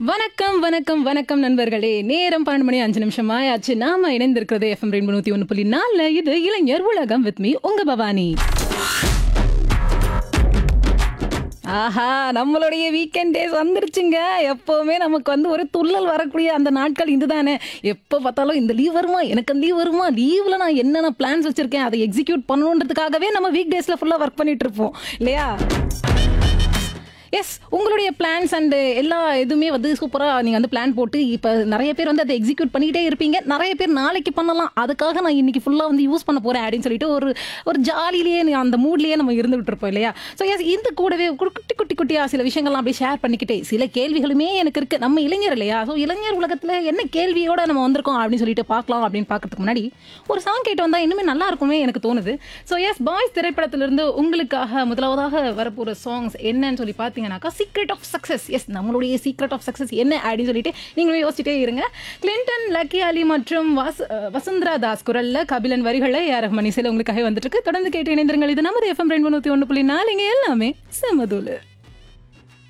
வணக்கம் வணக்கம் வணக்கம் நண்பர்களே நேரம் பன்னெண்டு மணி அஞ்சு நிமிஷம் ஆயாச்சு நாம இணைந்திருக்கிறது எஃப்எம் ரெண்டு நூத்தி ஒன்று புள்ளி நாலுல இது இளைஞர் உலகம் வித் மீ உங்க பவானி ஆஹா நம்மளுடைய வீக்கெண்ட் டேஸ் வந்துருச்சுங்க எப்போவுமே நமக்கு வந்து ஒரு துள்ளல் வரக்கூடிய அந்த நாட்கள் இதுதானே எப்போ பார்த்தாலும் இந்த லீவ் வருமா எனக்கு அந்த லீவ் வருமா லீவில் நான் என்னென்ன பிளான்ஸ் வச்சுருக்கேன் அதை எக்ஸிக்யூட் பண்ணணுன்றதுக்காகவே நம்ம வீக் டேஸில் ஃபுல்லாக ஒர்க் பண்ணிட்டு இருப்போம் இல்லையா எஸ் உங்களுடைய பிளான்ஸ் அண்ட் எல்லா இதுவுமே வந்து சூப்பராக நீங்கள் வந்து பிளான் போட்டு இப்போ நிறைய பேர் வந்து அதை எக்ஸிக்யூட் பண்ணிகிட்டே இருப்பீங்க நிறைய பேர் நாளைக்கு பண்ணலாம் அதுக்காக நான் இன்னைக்கு ஃபுல்லாக வந்து யூஸ் பண்ண போகிறேன் அப்படின்னு சொல்லிட்டு ஒரு ஒரு ஜாலிலேயே அந்த மூட்லேயே நம்ம இருந்துகிட்டு இருப்போம் இல்லையா ஸோ எஸ் இந்த கூடவே ஒரு குட்டி குட்டி குட்டியாக சில விஷயங்கள்லாம் அப்படியே ஷேர் பண்ணிக்கிட்டே சில கேள்விகளுமே எனக்கு இருக்குது நம்ம இளைஞர் இல்லையா ஸோ இளைஞர் உலகத்தில் என்ன கேள்வியோட நம்ம வந்திருக்கோம் அப்படின்னு சொல்லிட்டு பார்க்கலாம் அப்படின்னு பார்க்கறதுக்கு முன்னாடி ஒரு சாங் கேட்டு வந்தால் இன்னுமே நல்லா இருக்குமே எனக்கு தோணுது ஸோ எஸ் பாய்ஸ் திரைப்படத்திலிருந்து உங்களுக்காக முதலாவதாக வரப்போகிற சாங்ஸ் என்னன்னு சொல்லி பார்த்தீங்கன்னாக்கா சீக்ரெட் ஆஃப் சக்ஸஸ் எஸ் நம்மளுடைய சீக்ரெட் ஆஃப் சக்ஸஸ் என்ன அப்படின்னு சொல்லிட்டு நீங்களும் யோசிச்சுட்டே இருங்க கிளின்டன் லக்கி அலி மற்றும் வஸ் அஹ் வசுந்தரா தாஸ் குரல்ல கபிலன் வரிகளை ஏ ரஹ்மான் இசையில் உங்களுக்காக வந்துட்டு இருக்கு தொடர்ந்து கேட்டு இணைந்திருங்கள் இது நமது எஃப்எம் ரெண்டு நூற்றி ஒன்று புள்ளி நாலுங்க எல்லாமே செமதூலு